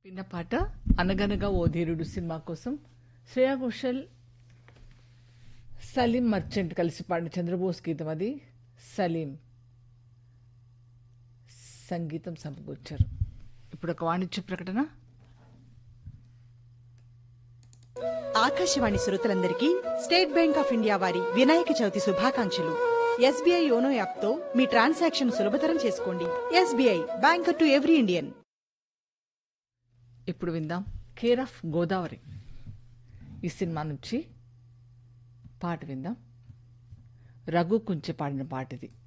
విన్న పాట అనగనగా ఓ ధీరుడు సినిమా కోసం శ్రేయా ఘోషల్ సలీం మర్చెంట్ కలిసి పాడిన చంద్రబోస్ గీతం అది సలీం సంగీతం సమకూర్చారు ఇప్పుడు ఒక వాణిజ్య ప్రకటన ఆకాశవాణి శ్రోతలందరికీ స్టేట్ బ్యాంక్ ఆఫ్ ఇండియా వారి వినాయక చవితి శుభాకాంక్షలు ఎస్బీఐ యోనో యాప్తో మీ ట్రాన్సాక్షన్ సులభతరం చేసుకోండి SBI banker to every Indian ఇప్పుడు విందాం కేర్ ఆఫ్ గోదావరి ఈ సినిమా నుంచి పాట విందాం రఘు కుంచె పాడిన పాట ఇది